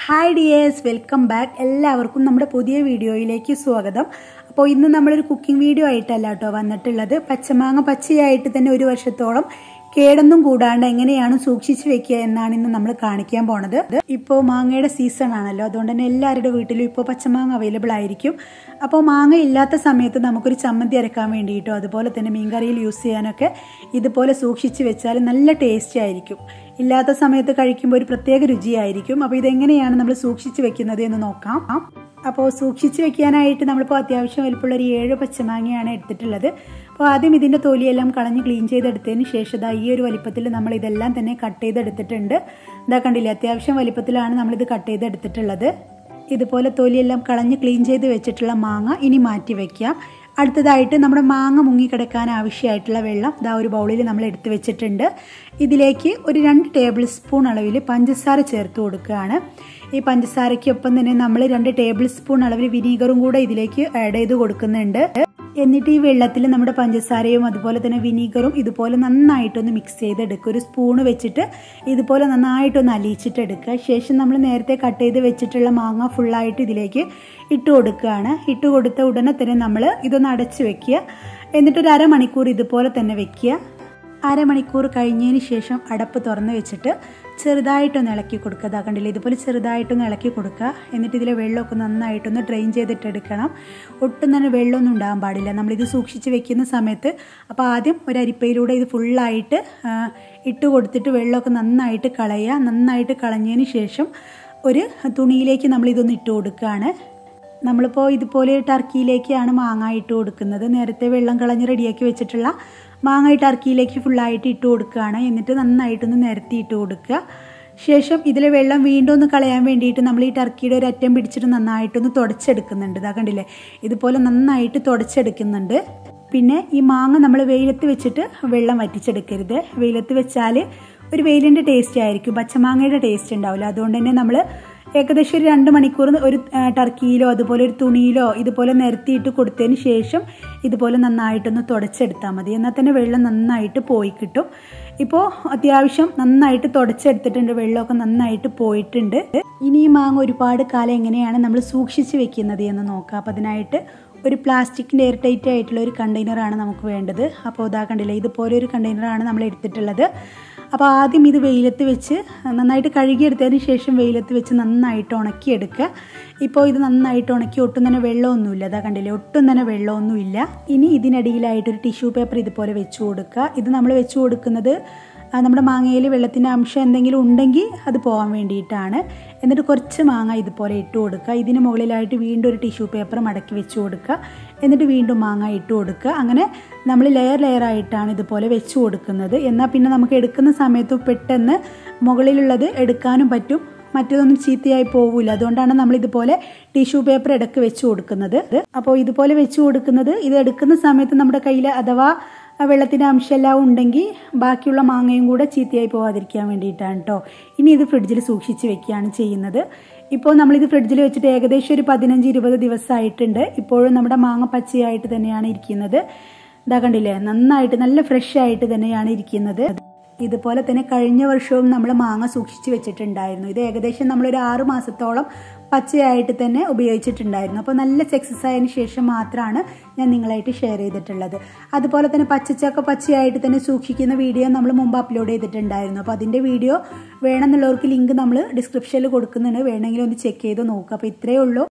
hi dears welcome back എല്ലാവർക്കും നമ്മുടെ പുതിയ വീഡിയോയിലേക്ക് സ്വാഗതം അപ്പോൾ ഇന്ന് നമ്മളൊരു കുക്കിംഗ് വീഡിയോ ആയിട്ടല്ല കേട്ടോ വന്നിട്ടുള്ളത് പച്ചമാങ്ങ പച്ചയായിട്ട് തന്നെ ഒരു വർഷത്തോളം കേടൊന്നും കൂടാണ്ട് എങ്ങനെയാണ് സൂക്ഷിച്ചു വെക്കുക എന്നാണ് ഇന്ന് നമ്മൾ കാണിക്കാൻ പോണത് ഇപ്പോൾ മാങ്ങയുടെ സീസൺ ആണല്ലോ അതുകൊണ്ട് തന്നെ എല്ലാവരുടെ വീട്ടിലും ഇപ്പോൾ പച്ചമാങ്ങ അവൈലബിൾ ആയിരിക്കും അപ്പോൾ മാങ്ങ ഇല്ലാത്ത സമയത്ത് നമുക്കൊരു ചമ്മന്തി അരക്കാൻ വേണ്ടിയിട്ടോ അതുപോലെ തന്നെ മീൻകറിയിൽ യൂസ് ചെയ്യാനൊക്കെ ഇതുപോലെ സൂക്ഷിച്ച് വെച്ചാൽ നല്ല ടേസ്റ്റി ആയിരിക്കും ഇല്ലാത്ത സമയത്ത് കഴിക്കുമ്പോൾ ഒരു പ്രത്യേക രുചിയായിരിക്കും അപ്പോൾ ഇതെങ്ങനെയാണ് നമ്മൾ സൂക്ഷിച്ച് വെക്കുന്നത് എന്ന് നോക്കാം അപ്പോൾ സൂക്ഷിച്ച് വെക്കാനായിട്ട് നമ്മളിപ്പോൾ അത്യാവശ്യം വലിപ്പമുള്ള ഒരു ഏഴ് പച്ചമാങ്ങയാണ് എടുത്തിട്ടുള്ളത് അപ്പോൾ ആദ്യം ഇതിൻ്റെ തൊലിയെല്ലാം കളഞ്ഞ് ക്ലീൻ ചെയ്തെടുത്തതിന് ശേഷം ഇതാ ഈ ഒരു വലിപ്പത്തിൽ നമ്മൾ ഇതെല്ലാം തന്നെ കട്ട് ചെയ്തെടുത്തിട്ടുണ്ട് ഇതാ കണ്ടില്ലേ അത്യാവശ്യം വലിപ്പത്തിലാണ് നമ്മളിത് കട്ട് ചെയ്തെടുത്തിട്ടുള്ളത് ഇതുപോലെ തൊലിയെല്ലാം കളഞ്ഞ് ക്ലീൻ ചെയ്ത് വെച്ചിട്ടുള്ള മാങ്ങ ഇനി മാറ്റി വയ്ക്കാം അടുത്തതായിട്ട് നമ്മുടെ മാങ്ങ മുങ്ങിക്കിടക്കാൻ ആവശ്യമായിട്ടുള്ള വെള്ളം ഇതാ ഒരു ബൗളിൽ നമ്മൾ എടുത്ത് വെച്ചിട്ടുണ്ട് ഇതിലേക്ക് ഒരു രണ്ട് ടേബിൾ സ്പൂൺ അളവിൽ പഞ്ചസാര ചേർത്ത് കൊടുക്കുകയാണ് ഈ പഞ്ചസാരയ്ക്കൊപ്പം തന്നെ നമ്മൾ രണ്ട് ടേബിൾ സ്പൂൺ അളവിൽ വിനീഗറും കൂടെ ഇതിലേക്ക് ആഡ് ചെയ്ത് കൊടുക്കുന്നുണ്ട് എന്നിട്ട് ഈ വെള്ളത്തിൽ നമ്മുടെ പഞ്ചസാരയും അതുപോലെ തന്നെ വിനീഗറും ഇതുപോലെ നന്നായിട്ടൊന്ന് മിക്സ് ചെയ്തെടുക്കുക ഒരു സ്പൂണ് വെച്ചിട്ട് ഇതുപോലെ നന്നായിട്ടൊന്ന് അലിയിച്ചിട്ട് എടുക്കുക ശേഷം നമ്മൾ നേരത്തെ കട്ട് ചെയ്ത് വെച്ചിട്ടുള്ള മാങ്ങ ഫുള്ളായിട്ട് ഇതിലേക്ക് ഇട്ട് കൊടുക്കുകയാണ് ഇട്ട് കൊടുത്ത ഉടനെ തന്നെ നമ്മൾ ഇതൊന്ന് അടച്ചു വെക്കുക എന്നിട്ടൊരു അരമണിക്കൂർ ഇതുപോലെ തന്നെ വെക്കുക അരമണിക്കൂർ കഴിഞ്ഞതിന് ശേഷം അടപ്പ് തുറന്ന് വെച്ചിട്ട് ചെറുതായിട്ടൊന്ന് ഇളക്കി കൊടുക്കുക അതാ കണ്ടില്ല ഇതുപോലെ ചെറുതായിട്ടൊന്ന് ഇളക്കി കൊടുക്കുക എന്നിട്ട് ഇതിലെ വെള്ളമൊക്കെ നന്നായിട്ടൊന്ന് ഡ്രെയിൻ ചെയ്തിട്ട് എടുക്കണം ഒട്ടും തന്നെ വെള്ളമൊന്നും ഉണ്ടാകാൻ പാടില്ല നമ്മളിത് സൂക്ഷിച്ച് വെക്കുന്ന സമയത്ത് അപ്പോൾ ആദ്യം ഒരു അരിപ്പയിലൂടെ ഇത് ഫുള്ളായിട്ട് ഇട്ട് കൊടുത്തിട്ട് വെള്ളമൊക്കെ നന്നായിട്ട് കളയുക നന്നായിട്ട് കളഞ്ഞതിന് ശേഷം ഒരു തുണിയിലേക്ക് നമ്മൾ ഇതൊന്ന് ഇട്ട് കൊടുക്കുകയാണ് നമ്മളിപ്പോൾ ഇതുപോലെ ടർക്കിയിലേക്കാണ് മാങ്ങ ഇട്ട് കൊടുക്കുന്നത് നേരത്തെ വെള്ളം കളഞ്ഞ് റെഡിയാക്കി വെച്ചിട്ടുള്ള മാങ്ങ ടർക്കിയിലേക്ക് ഫുള്ളായിട്ട് ഇട്ട് കൊടുക്കുകയാണ് എന്നിട്ട് നന്നായിട്ടൊന്ന് നിരത്തി ഇട്ട് കൊടുക്കുക ശേഷം ഇതിലെ വെള്ളം വീണ്ടും ഒന്ന് കളയാൻ വേണ്ടിയിട്ട് നമ്മൾ ഈ ടർക്കിയുടെ ഒരു അറ്റം പിടിച്ചിട്ട് നന്നായിട്ടൊന്ന് തുടച്ചെടുക്കുന്നുണ്ട് ഇതാ കണ്ടില്ലേ ഇതുപോലെ നന്നായിട്ട് തുടച്ചെടുക്കുന്നുണ്ട് പിന്നെ ഈ മാങ്ങ നമ്മൾ വെയിലത്ത് വെച്ചിട്ട് വെള്ളം വറ്റിച്ചെടുക്കരുത് വെയിലത്ത് വെച്ചാൽ ഒരു വെയിലിൻ്റെ ടേസ്റ്റ് ആയിരിക്കും പച്ചമാങ്ങയുടെ ടേസ്റ്റ് ഉണ്ടാവില്ല അതുകൊണ്ട് തന്നെ നമ്മൾ ഏകദേശം ഒരു രണ്ട് മണിക്കൂർ ഒരു ടർക്കിയിലോ അതുപോലെ ഒരു തുണിയിലോ ഇതുപോലെ നിരത്തിയിട്ട് കൊടുത്തതിന് ശേഷം ഇതുപോലെ നന്നായിട്ടൊന്ന് തുടച്ചെടുത്താൽ മതി എന്നാൽ തന്നെ വെള്ളം നന്നായിട്ട് പോയി കിട്ടും ഇപ്പോൾ അത്യാവശ്യം നന്നായിട്ട് തുടച്ചെടുത്തിട്ടുണ്ട് വെള്ളമൊക്കെ നന്നായിട്ട് പോയിട്ടുണ്ട് ഇനി ഈ മാങ്ങ ഒരുപാട് കാലം എങ്ങനെയാണ് നമ്മൾ സൂക്ഷിച്ച് വെക്കുന്നത് എന്ന് നോക്കാം അപ്പം അതിനായിട്ട് ഒരു പ്ലാസ്റ്റിക്കിൻ്റെ എയർ ടൈറ്റ് ആയിട്ടുള്ള ഒരു കണ്ടെയ്നറാണ് നമുക്ക് വേണ്ടത് അപ്പോൾ ഇതാ കണ്ടില്ല ഇതുപോലെ ഒരു കണ്ടെയ്നറാണ് നമ്മൾ എടുത്തിട്ടുള്ളത് അപ്പോൾ ആദ്യം ഇത് വെയിലത്ത് വെച്ച് നന്നായിട്ട് കഴുകിയെടുത്തതിന് ശേഷം വെയിലത്ത് വെച്ച് നന്നായിട്ട് ഉണക്കിയെടുക്കുക ഇപ്പോൾ ഇത് നന്നായിട്ട് ഉണക്കി ഒട്ടും തന്നെ വെള്ളമൊന്നുമില്ല അതാ കണ്ടില്ലേ ഒട്ടും തന്നെ വെള്ളമൊന്നുമില്ല ഇനി ഇതിനടിയിലായിട്ടൊരു ടിഷ്യൂ പേപ്പർ ഇതുപോലെ വെച്ച് കൊടുക്കുക ഇത് നമ്മൾ വെച്ച് കൊടുക്കുന്നത് നമ്മുടെ മാങ്ങയിൽ വെള്ളത്തിൻ്റെ അംശം എന്തെങ്കിലും ഉണ്ടെങ്കിൽ അത് പോകാൻ വേണ്ടിയിട്ടാണ് എന്നിട്ട് കുറച്ച് മാങ്ങ ഇതുപോലെ ഇട്ട് കൊടുക്കുക ഇതിന് മുകളിലായിട്ട് വീണ്ടും ഒരു ടിഷ്യൂ പേപ്പർ മടക്കി വെച്ച് കൊടുക്കുക എന്നിട്ട് വീണ്ടും മാങ്ങ ഇട്ട് കൊടുക്കുക അങ്ങനെ നമ്മൾ ലെയർ ലെയർ ആയിട്ടാണ് ഇതുപോലെ വെച്ച് കൊടുക്കുന്നത് എന്നാൽ പിന്നെ നമുക്ക് എടുക്കുന്ന സമയത്ത് പെട്ടെന്ന് മുകളിലുള്ളത് എടുക്കാനും പറ്റും മറ്റതൊന്നും ചീത്തയായി പോകില്ല അതുകൊണ്ടാണ് നമ്മൾ ഇതുപോലെ ടിഷ്യൂ പേപ്പർ ഇടയ്ക്ക് വെച്ച് കൊടുക്കുന്നത് അപ്പോൾ ഇതുപോലെ വെച്ച് കൊടുക്കുന്നത് ഇത് എടുക്കുന്ന സമയത്ത് നമ്മുടെ കയ്യിൽ അഥവാ വെള്ളത്തിൻ്റെ അംശമെല്ലാം ഉണ്ടെങ്കിൽ ബാക്കിയുള്ള മാങ്ങയും കൂടെ ചീത്തയായി പോകാതിരിക്കാൻ വേണ്ടിയിട്ടാണ് കേട്ടോ ഇനി ഇത് ഫ്രിഡ്ജിൽ സൂക്ഷിച്ച് വെക്കുകയാണ് ചെയ്യുന്നത് ഇപ്പോൾ നമ്മളിത് ഫ്രിഡ്ജിൽ വെച്ചിട്ട് ഏകദേശം ഒരു പതിനഞ്ച് ഇരുപത് ദിവസമായിട്ടുണ്ട് ഇപ്പോഴും നമ്മുടെ മാങ്ങ പച്ചയായിട്ട് തന്നെയാണ് ഇരിക്കുന്നത് ഇതാ കണ്ടില്ലേ നന്നായിട്ട് നല്ല ഫ്രഷ് ആയിട്ട് തന്നെയാണ് ഇരിക്കുന്നത് ഇതുപോലെ തന്നെ കഴിഞ്ഞ വർഷവും നമ്മൾ മാങ്ങ സൂക്ഷിച്ച് വെച്ചിട്ടുണ്ടായിരുന്നു ഇത് ഏകദേശം നമ്മളൊരു ആറ് മാസത്തോളം പച്ചയായിട്ട് തന്നെ ഉപയോഗിച്ചിട്ടുണ്ടായിരുന്നു അപ്പോൾ നല്ല സക്സസ് ആയതിനു ശേഷം മാത്രമാണ് ഞാൻ നിങ്ങളായിട്ട് ഷെയർ ചെയ്തിട്ടുള്ളത് അതുപോലെ തന്നെ പച്ചച്ചക്ക പച്ചയായിട്ട് തന്നെ സൂക്ഷിക്കുന്ന വീഡിയോ നമ്മൾ മുമ്പ് അപ്ലോഡ് ചെയ്തിട്ടുണ്ടായിരുന്നു അപ്പോൾ അതിൻ്റെ വീഡിയോ വേണമെന്നുള്ളവർക്ക് ലിങ്ക് നമ്മൾ ഡിസ്ക്രിപ്ഷനിൽ കൊടുക്കുന്നുണ്ട് വേണമെങ്കിൽ ഒന്ന് ചെക്ക് ചെയ്ത് നോക്കുക അപ്പോൾ ഇത്രയേ ഉള്ളൂ